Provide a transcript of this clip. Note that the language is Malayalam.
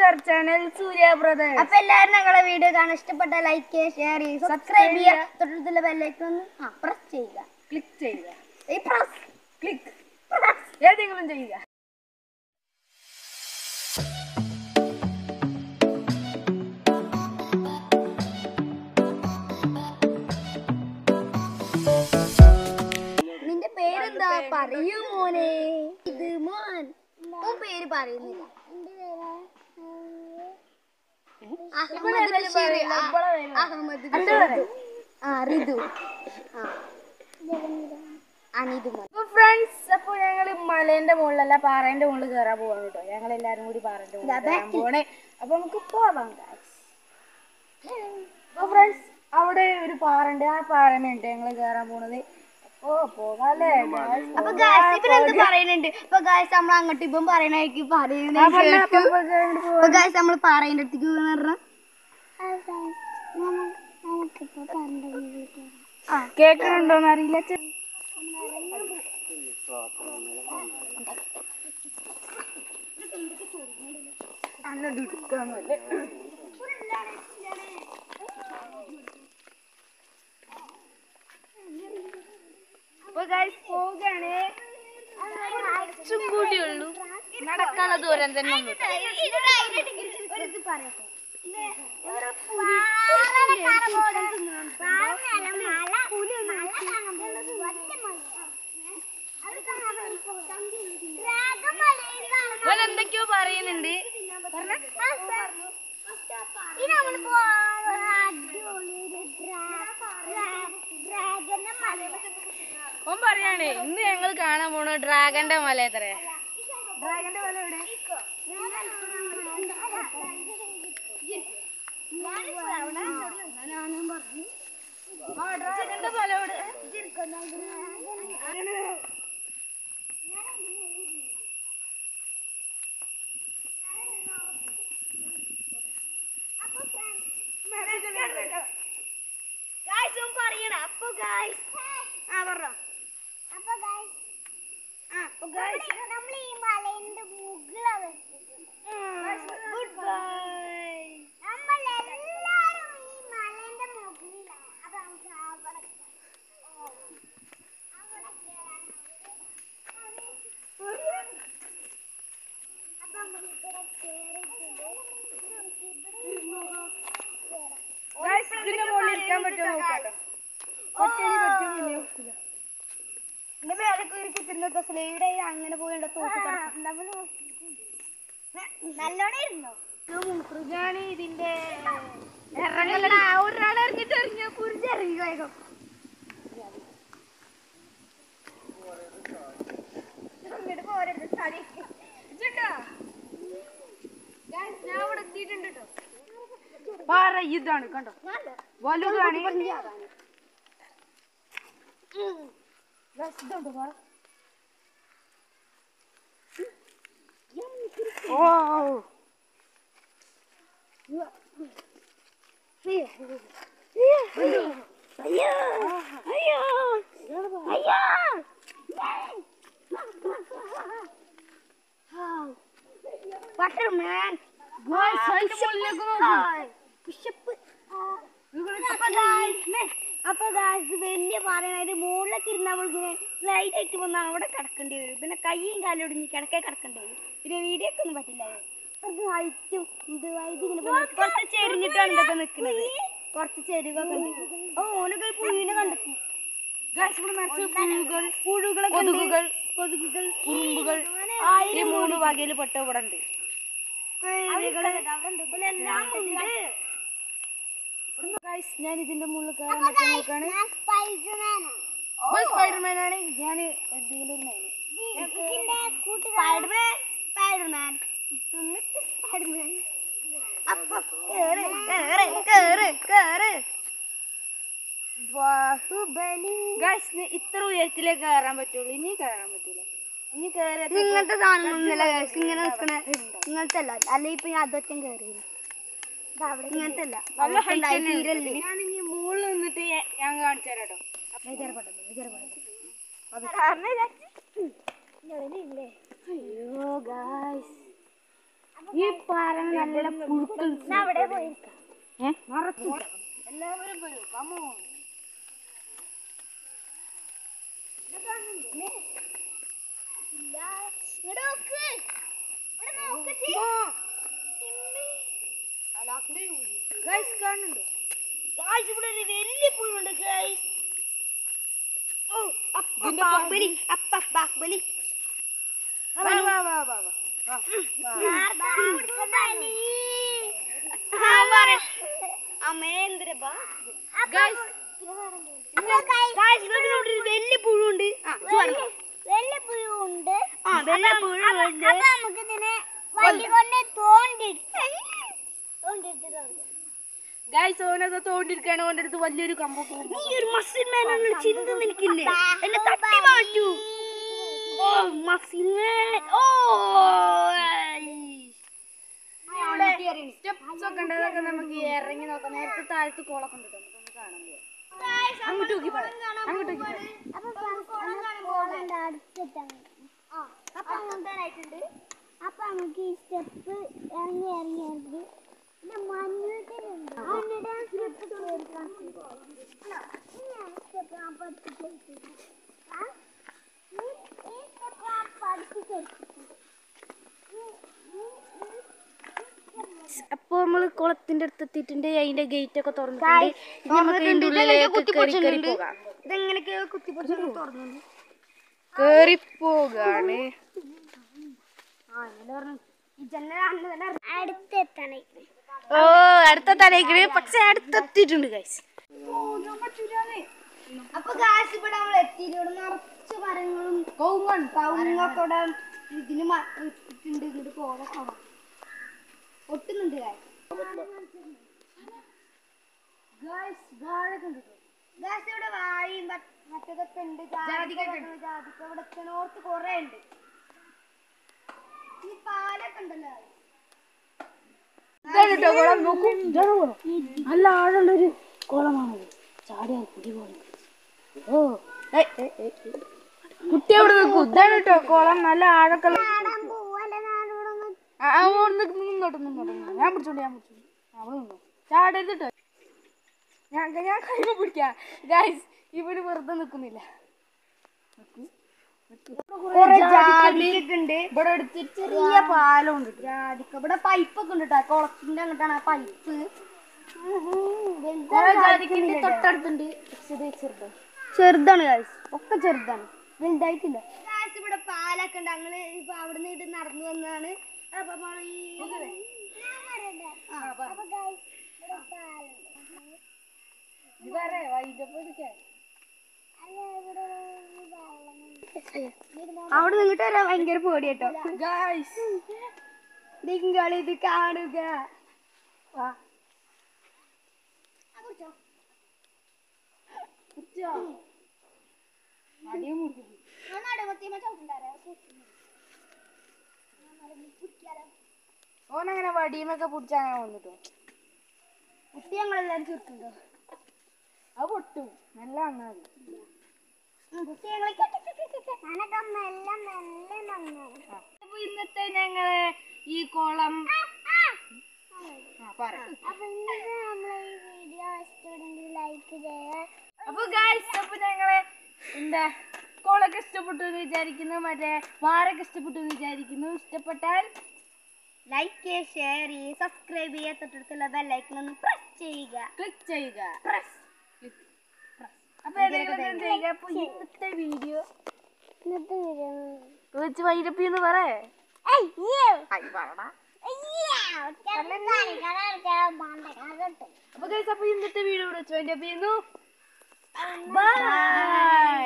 അവർ ചാനൽ സൂര്യ ബ്രദേഴ്സ് അപ്പൊ എല്ലാവരും ഞങ്ങളെ വീഡിയോ കാണാൻ ഇഷ്ടപ്പെട്ട ലൈക്ക് ചെയ്യുക ഷെയർ ചെയ്യുക സബ്സ്ക്രൈബ് ചെയ്യുക തൊട്ടടുത്തുള്ള ബെല്ലൈക്കൺ ഒന്ന് പ്രസ് ചെയ്യുക ക്ലിക്ക് ചെയ്യുക ഈ പ്രസ് ക്ലിക്ക് ഏതെങ്കിലും ചെയ്യുക നിന്റെ പേരെന്താ പറയൂ മോനെ ഇത് മോൻ ഓൻ പേര് പറയുന്നില്ല അഹമ്മദ് ബഷീർ ആ, അഹമ്മദ് ബഷീർ ആ റിതു ആ അനിത് മോൻ അപ്പൊ ഫ്രണ്ട്സ് അപ്പൊ ഞങ്ങള് മലേന്റെ മുകളിലല്ല പാറേന്റെ മുകളിൽ കയറാൻ പോവാണ് കേട്ടോ ഞങ്ങൾ എല്ലാരും കൂടി പാറേന്റെ മുകളിൽ കയറാൻ പോണേ അപ്പൊ നമുക്ക് പോവാം guys. അപ്പൊ ഫ്രണ്ട്സ് അവിടെ ഒരു പാറണ്ട് ആ പാറമേണ്ട് ഞങ്ങള് കയറാൻ പോണത് അപ്പൊ പോകാല്ലേ guys? അപ്പൊ ഗായ്സ് ഇവൻ എന്ത് പറയുന്നുണ്ട് അപ്പൊ ഗായ്സ് നമ്മൾ അങ്ങോട്ട് ഇപ്പം പറയണേക്ക് പറയുന്ന ആ, പറഞ്ഞോ, അപ്പൊ നമുക്ക് അങ്ങോട്ട് പോവാം. അപ്പൊ ഗായ്സ് നമ്മൾ പാറേന്റെ അടുത്തേക്ക് പറഞ്ഞ കേൾക്കണുണ്ടോന്ന് അറിയില്ല ചെ- അങ്ങോട്ട് എടുക്കാന്നല്ലേ അപ്പൊ ഗൈസ് പോവുകയാണ് കുറച്ചും കൂടിയുള്ളൂ നടക്കാനുള്ള ദൂരം തന്നെ ഉള്ളൂ ഇവൻ എന്തൊക്കെയോ പറയുന്നുണ്ട് ഓൻ പറയാണ് ഇന്ന് ഞങ്ങൾ കാണാൻ പോണ ഡ്രാഗന്റെ മല എത്രയാ ഡ്രാഗന്റെ മല എവിടെ ആ ഡ്രാഗന്റെ മല എവിടെ പറയണ അപ്പൊ ഗായ്സ് ആ പറഞ്ഞോ അപ്പൊ ഗായ്സ് ആ അപ്പൊ ഗായ്സ് നമ്മൾ ഈ മലയുടെ മുകളിലാണ് ഗുഡ് ബൈ നമ്മൾ എല്ലാരും ഈ മലയുടെ മുകളിലാണ് അപ്പൊ നമുക്ക് അവിടെ അവിടെ കേറാൻ അപ്പൊ നമ്മൾ ഇവിടെ കേറിയിട്ടുണ്ട് നമുക്ക് ഇവിടെ കേറാം Guys, ഇതിന്റെ മുകളിൽ ഇരിക്കാൻ പറ്റുമോ നോക്കാട്ടോ ഒറ്റയ്ക്ക് പറ്റുമില്ല എന്റെ മേലൊക്കെ ഒരു ചിത്രനൊക്കെ സ്ലൈഡ് ആയി അങ്ങനെ പോയിണ്ട തോക്ക് നല്ലോണം ഇരുന്നോ ഞാൻ ഇതിന്റെ ഇറങ്ങലടാ ഒരാൾ എറിഞ്ഞിട്ട് എറിഞ്ഞ കുറിച്ച് ഇറങ്ങി വേഗം ഇങ്ങോട്ട് പോരരുത് തടി ഇജ്ജുണ്ടോ? Guys, ഞാൻ ഇവിടെ എത്തിയിട്ടുണ്ട് ട്ടോ. പാറ ഇതാണ് കണ്ടോ വലുതാണ് Guys, ഇതുണ്ട് പാറ ഓ അയ്യോ അയ്യോ അയ്യോ ബട്ടർമാൻ Guys, അതിന്റെ മുകളിലേക്ക് നോക്ക്. പുഷപ്പ് അപ്പൊ guys, അപ്പൊ guys, വലിയ പറയണത് മുകളിലേക്ക് ഇരുന്ന് നമ്മൾക്ക് സ്ലൈഡ് ആയിട്ട് വന്നാൽ അവിടെ കിടക്കേണ്ടി വരും പിന്നെ കൈയും കാലും ഒടിഞ്ഞ് കിടക്കേ കിടക്കേണ്ടി വരും പിന്നെ വീഡിയോ ഒക്കെ ഒന്നും പറ്റില്ല കുറച്ച് ഹൈറ്റും ഇത് ഇത് ഇങ്ങനെ പോകുന്നു. കുറച്ച് ചെരിഞ്ഞിട്ടാണ് ഇതൊക്കെ നിൽക്കുന്നത് കുറച്ച് ചെരുവൊക്കെ ഉണ്ട് ഓ ഓനൊക്കെ പുഴുവിനെ കണ്ടെത്തി Guys, ഇവിടെ നിറച്ച് പുഴുകൾ പുഴുകളൊക്കെ ഉണ്ട്. കൊതുകുകൾ കൊതുകുകൾ ഉറുമ്പുകൾ ഈ ആയിരം മൂന്ന് വകയിൽ പെട്ട ഇവിടെ ഉണ്ട് എല്ലാം ഉണ്ട് Guys, ഞാൻ ഇതിന്റെ മുകളിൽ കയറാൻ പറ്റാൻ നോക്കാണ് സ്പൈഡർമാൻ ആണ് ഞാൻ എന്തെങ്കിലും ഒരു man. സ്പൈഡർമാൻ സ്പൈഡർമാൻ സ്പൈഡർമാൻ അപ്പൊ കേറ് കേറ് കേറ് കേറ് ബാഹുബലി Guys, നി- ഇത്ര ഉയരത്തിലേ കയറാൻ പറ്റുള്ളൂ ഇനി കയറാൻ പറ്റൂല ഇനി കയറി ഇങ്ങനത്തെ സാധനം ഒന്നുമില്ല guys. ഇങ്ങനെ നിക്കണ ഇങ്ങനത്തെ അല്ല അല്ലെ ഇപ്പൊ ഞാൻ അതൊറ്റം കേറി ഇങ്ങനത്തെ അല്ല നല്ല height ഉണ്ടായി തന്നെ ഉണ്ട്. തീരല്ലേ ഞാൻ ഇനി മുകളിൽ നിന്നിട്ട് ഞാൻ- ഞാൻ കാണിച്ചു തരാം കേട്ടോ അയ്യോ ഗായ്സ് ഈ പാറ നല്ല പുഴുക്കൾ അവിടെ പോയിരിക്കാം എല്ലാവരും വരൂ കമോ ഗൈസ് കാണുന്നുണ്ടോ ഗായ്സ് ഇവിടെ ഒരു വലിയ പുഴുണ്ട് ഗായ്സ് ഓ അപ്പ ബാഹുബലി അപ്പ ബാഹുബലി വാ വാ വാ വാ വാ അമേന്ദ്ര ഗൈസ് വലിയ പുഴുണ്ട് വലിയ പുഴുണ്ട് ആ വലിയ പുഴുണ്ട് അപ്പൊ നമുക്ക് ഇതിനെ വണ്ടി കൊണ്ട് തോണ്ടി തോണ്ടിട്ട് ഗൈസ് ഓനൊക്കെ തോണ്ടിരിക്കാണ് ഓൻ്റെ അടുത്ത് വലിയൊരു കമ്പ് നീ ഒരു മസിൽ മാൻ എന്നുള്ള ചിന്ത നിനക്കില്ലേ എന്നെ തട്ടി മാറ്റൂ ഓ മസിൽ മാൻ ഓ സ്റ്റെപ്സ് ഒക്കെ ഉണ്ട് അതൊക്കെ നമുക്ക് ഇറങ്ങി നോക്കാം നേരത്തെ താഴത്ത് കോളൊക്കെ ഉണ്ട് ട്ടോ. നമുക്കൊന്ന് കാണാൻ പോവാം അങ്ങോട്ട് നോക്കി പറ അങ്ങോട്ട് നോക്കി പറ അടുത്തിട്ടാണ് അപ്പൊ അങ്ങനത്തെ അപ്പൊ നമുക്ക് ഈ സ്റ്റെപ്പ് ഇറങ്ങി ഇറങ്ങി ഇറങ്ങി പിന്നെ മഞ്ഞുണ്ട് മഞ്ഞുടെ സ്റ്റെപ്പ് കേൾക്കാൻ സ്റ്റെപ്പ് ഞാൻ പഠിപ്പിച്ചു ഈ സ്റ്റെപ്പ് ഞാൻ പഠിപ്പിച്ചു അപ്പൊ നമ്മള് കുളത്തിന്റെ അടുത്ത് എത്തിയിട്ടുണ്ട് അതിന്റെ ഗേറ്റ് ഒക്കെ തുറന്നിട്ടുണ്ട് ഇനി നമുക്ക് അതിന്റെ ഉള്ളിലേക്ക് കേറി കേറി പോകാം ഇതെങ്ങനെയൊക്കെ കുത്തിപ്പൊടിച്ചു തുറന്നു കേറി പോകാണ് ഈ ജനലാണ് തന്നെ അടുത്തെത്തണേ ഓ അടുത്ത തലയ്ക്ക് പക്ഷെ അടുത്തെത്തിയിട്ടുണ്ട് ഗൈസ് അപ്പൊ ഗായ്സ് ഇവിടെ നമ്മൾ എത്തിയിട്ട് ഇവിടെ നിറച്ച് മരങ്ങളും കൗങ്ങുണ്ട് കൗങ്ങൊക്കെ ഇവിടെ ഇതിന് മ- ഇട്ടിട്ടുണ്ട് ഇങ്ങോട്ട് പോകാൻ കാണാം ഒട്ടുന്നുണ്ട് ഗായ്സ് ഗായ്സ് ഇവിടെ വാഴയും മ- മറ്റേതൊക്കെ ഉണ്ട് ജാതിക്ക ജാതിക്ക ഇവിടെ നോർത്ത് കൊറേ ഉണ്ട് ഈ പാലൊക്കെ ഉണ്ടല്ലോ നല്ല ആഴമുള്ളൊരു കുളമാണത് ചാടിയാൽ കുടി പോലെ ഓ ഏയ്, ഏയ്, ഏയ്, ഏയ്. കുട്ടി അവിടെ നിൽക്കും ഇതാണ് കേട്ടോ കുളം നല്ല ആഴൊക്കെ പോവല്ലേ നാടോടൊന്നും നിന്നോട്ട് നിന്നോട്ട് നിന്നോ. ഞാൻ പിടിച്ചോണ്ട് ഞാൻ പിടിച്ചോണ്ട് അവിടെ നിന്നോ ചാടരുത് കേട്ടോ ഞാൻ ഞാൻ കൈമ പിടിക്കാം ഗൈസ് ഇവര് വെറുതെ നിക്കുന്നില്ല കൊറേ ജാതിക്ക ഉണ്ട് ഇവിടെ അടുത്ത് ചെറിയ പാലം ഉണ്ട് ട്ടോ. ജാതിക്ക ഇവിടെ പൈപ്പ് ഒക്കെ ഉണ്ട് കേട്ടോ കുളത്തിന്റെ അങ്ങോട്ടാണ് ആ പൈപ്പ് കുറെ ജാതിക്കുണ്ട് തൊട്ടടുത്തുണ്ട് പക്ഷെ ഇത് ചെറുതാണ് ചെറുതാണ് ഗായ്സ് ഒക്കെ ചെറുതാണ് വലുതായിട്ടില്ല ഗായ്സ് ഇവിടെ പാലൊക്കെ ഉണ്ട് ഞങ്ങള് ഇപ്പൊ അവിടെ നിന്ന് നടന്നു വന്നതാണ് അപ്പൊ നമ്മള് ഈ ഇവരെ വൈകിട്ടപ്പോ എടുക്കാൻ അവിടെ നിന്നിട്ട് വരാൻ ഭയങ്കര പേടി കേട്ടോ ഗൈസ് നിങ്ങൾ ഇത് കാണുക വാ അടിയും മുറിക്കും ഓനങ്ങനെ വടിയുമൊക്കെ പിടിച്ചാ അങ്ങനെ വന്നിട്ടോ കുട്ടി ഞങ്ങളെല്ലാരും ചുരുക്കുണ്ടോ അത് പൊട്ടും നല്ല അങ്ങാതി കുട്ടി ഞങ്ങളെ ഞാനൊക്കെ മെല്ലെ മെല്ലെ നന്നായി അപ്പൊ ഇന്നത്തെ ഞങ്ങള് ഈ കുളം ആ പറ അപ്പൊ ഇന്നത്തെ നമ്മളെ ഈ വീഡിയോ ഇഷ്ടപ്പെടുമെങ്കിൽ ലൈക്ക് ചെയ്യുക അപ്പൊ ഗായ്സ് അപ്പൊ ഞങ്ങള് എന്താ കോളൊക്കെ ഇഷ്ടപ്പെട്ടു എന്ന് വിചാരിക്കുന്നു മറ്റേ വാറൊക്കെ ഇഷ്ടപ്പെട്ടു എന്ന് വിചാരിക്കുന്നു ഇഷ്ടപ്പെട്ടാൽ ലൈക്ക് ചെയ്യുക ഷെയർ ചെയ്യുക സബ്സ്ക്രൈബ് ചെയ്യുക തൊട്ടടുത്തുള്ള ബെല്ലൈക്കൺ ഒന്ന് പ്രസ് ചെയ്യുക ക്ലിക്ക് ചെയ്യുക അപ്പൊ എന്തെങ്കിലും ചെയ്യുക അപ്പൊ ഇന്നത്തെ വീഡിയോ ഇന്നത്തെ വീഡിയോ വെച്ച് വൈരപ്പി എന്ന് പറയേ അപ്പൊ ഗൈസ് അപ്പൊ ഇന്നത്തെ വീഡിയോ ഇവിടെ വെച്ച് വൈൻഡപ്പ് ചെയ്യുന്നു ബൈ